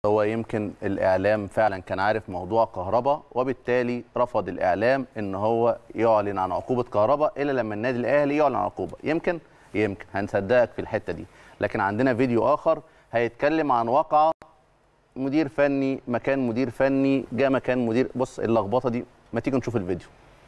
هو يمكن الاعلام فعلا كان عارف موضوع كهرباء وبالتالي رفض الاعلام ان هو يعلن عن عقوبه كهرباء الا لما النادي الاهلي يعلن عن عقوبه يمكن يمكن هنصدقك في الحته دي لكن عندنا فيديو اخر هيتكلم عن واقعه مدير فني مكان مدير فني جاء مكان مدير بص اللخبطه دي ما تيجي نشوف الفيديو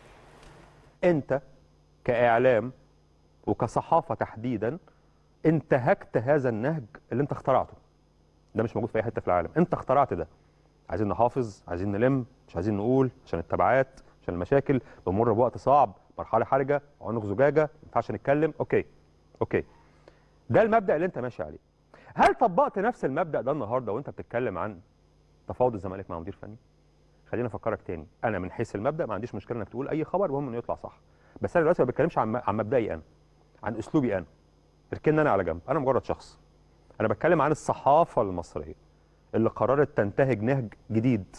انت كاعلام وكصحافه تحديدا انتهكت هذا النهج اللي انت اخترعته ده مش موجود في اي حته في العالم انت اخترعت ده عايزين نحافظ عايزين نلم مش عايزين نقول عشان التبعات عشان المشاكل بنمر بوقت صعب مرحله حرجه عنق زجاجه ما ينفعش نتكلم اوكي اوكي ده المبدا اللي انت ماشي عليه هل طبقت نفس المبدا ده النهارده وانت بتتكلم عن تفاوض الزمالك مع مدير فني خليني افكرك تاني انا من حيث المبدا ما عنديش مشكله انك تقول اي خبر المهم انه يطلع صح بس انا دلوقتي ما بتكلمش عن عن مبدئي انا عن اسلوبي انا اركنني انا على جنب انا مجرد شخص انا بتكلم عن الصحافه المصريه اللي قررت تنتهج نهج جديد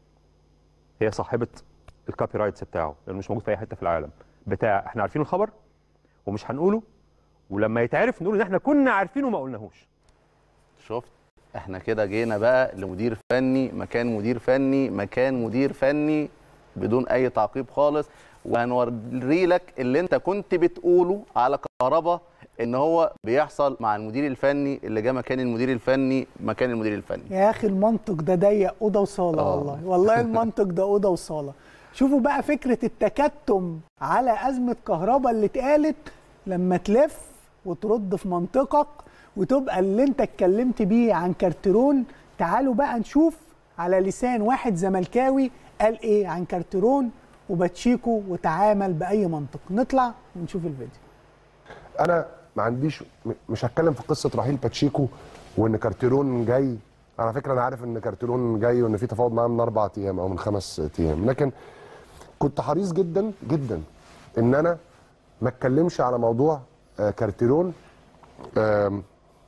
هي صاحبه الكوبي رايتس بتاعه لانه مش موجود في اي حته في العالم بتاع احنا عارفين الخبر ومش هنقوله ولما يتعرف نقول ان احنا كنا عارفينه وما قلناهوش شفت احنا كده جينا بقى لمدير فني مكان مدير فني مكان مدير فني بدون اي تعقيب خالص وهنوري لك اللي انت كنت بتقوله على كهربا ان هو بيحصل مع المدير الفني اللي جه مكان المدير الفني مكان المدير الفني يا اخي المنطق ده ضيق اوضه وصاله آه. والله والله المنطق ده اوضه وصاله شوفوا بقى فكره التكتم على ازمه كهرباء اللي اتقالت لما تلف وترد في منطقك وتبقى اللي انت اتكلمت بيه عن كارترون تعالوا بقى نشوف على لسان واحد زملكاوي قال ايه عن كارترون وباتشيكو وتعامل باي منطق نطلع ونشوف الفيديو انا ما عنديش م- مش هتكلم في قصه رحيل باتشيكو وان كارتيرون جاي على فكره انا عارف ان كارتيرون جاي وان في تفاوض معاه من اربع ايام او من خمس ايام لكن كنت حريص جدا جدا ان انا ما اتكلمش على موضوع آه، كارتيرون آم،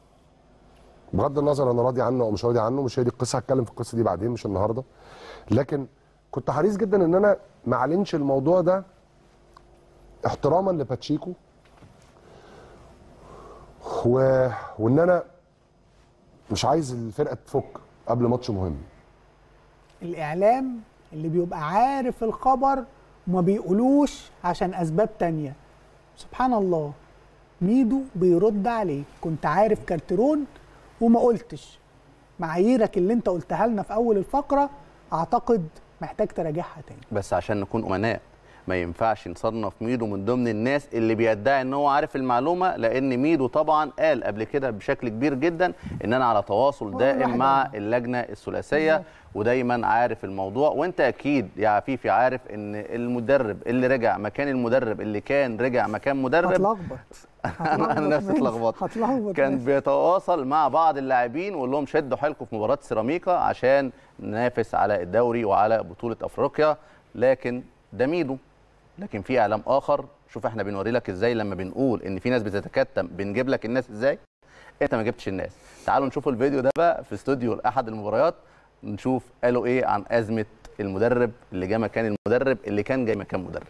بغض النظر انا راضي عنه او مش راضي عنه مش هي دي القصه هتكلم في القصه دي بعدين مش النهارده لكن كنت حريص جدا ان انا ما اعلنش الموضوع ده احتراما لباتشيكو و... وان انا مش عايز الفرقه تفك قبل ماتش مهم الاعلام اللي بيبقى عارف الخبر وما بيقولوش عشان اسباب تانية سبحان الله ميدو بيرد عليك كنت عارف كارترون وما قلتش معاييرك اللي انت قلتها لنا في اول الفقره اعتقد محتاج تراجعها تاني بس عشان نكون امناء ما ينفعش نصنف ميدو من ضمن الناس اللي بيدعي ان هو عارف المعلومه لان ميدو طبعا قال قبل كده بشكل كبير جدا ان انا على تواصل واحد دائم مع واحد. اللجنه الثلاثيه ودايما عارف الموضوع وانت اكيد يا عفيفي عارف ان المدرب اللي رجع مكان المدرب اللي كان رجع مكان مدرب هتلخبط انا انا نفسي اتلخبطت هتلخبط كان نفسك. بيتواصل مع بعض اللاعبين ويقول لهم شدوا حيلكم في مباراه سيراميكا عشان ننافس على الدوري وعلى بطوله افريقيا لكن ده ميدو لكن في اعلام اخر شوف احنا بنوري لك ازاي لما بنقول ان في ناس بتتكتم بنجيب لك الناس ازاي انت ما جبتش الناس تعالوا نشوف الفيديو ده بقى في استوديو احد المباريات نشوف قالوا ايه عن ازمه المدرب اللي جه مكان المدرب اللي كان جاي مكان مدرب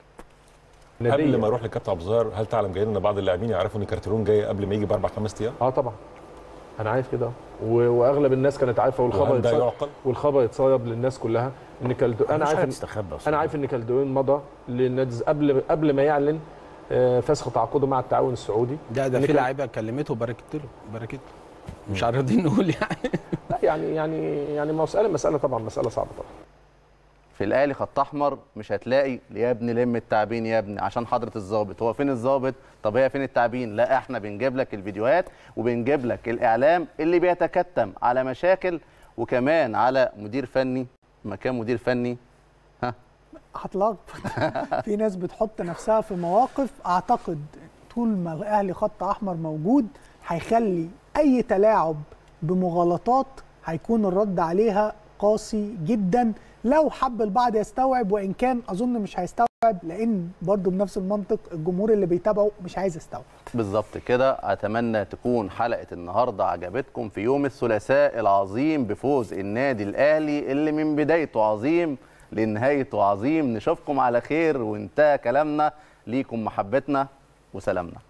قبل ما اروح للكابتن عبد الظاهر هل تعلم جيدا ان بعض اللاعبين يعرفوا ان كارتيرون جاي قبل ما يجي باربع خمس ايام؟ اه طبعا انا عارف كده و- واغلب الناس كانت عارفه والخبر وهل ده يتص- يعقل؟ والخبر يتصيب للناس كلها ان كالدو انا مش عارف حاجه إن... تستخبى انا عارف ان كالدوين مضى للنادي قبل قبل ما يعلن آه، فسخ تعاقده مع التعاون السعودي ده ده إن في كان- لعيبه كلمته وباركت له باركت له مش عارفين نقول يعني لا يعني يعني يعني مساله مساله طبعا مساله صعبه طبعا في الاهلي خط احمر مش هتلاقي يا ابني لم التعبين يا ابني عشان حضره الضابط هو فين الضابط طب هي فين التعبين لا احنا بنجيب لك الفيديوهات وبنجيب لك الاعلام اللي بيتكتم على مشاكل وكمان على مدير فني مكان مدير فني ها هتلخبط في ناس بتحط نفسها في مواقف اعتقد طول ما الاهلي خط احمر موجود هيخلي اي تلاعب بمغالطات هيكون الرد عليها قاسي جدا لو حب البعض يستوعب وان كان اظن مش هيستوعب لان برضه بنفس المنطق الجمهور اللي بيتابعه مش عايز يستوعب بالظبط كده اتمنى تكون حلقه النهارده عجبتكم في يوم الثلاثاء العظيم بفوز النادي الاهلي اللي من بدايته عظيم لنهايته عظيم نشوفكم على خير وانتهى كلامنا ليكم محبتنا وسلامنا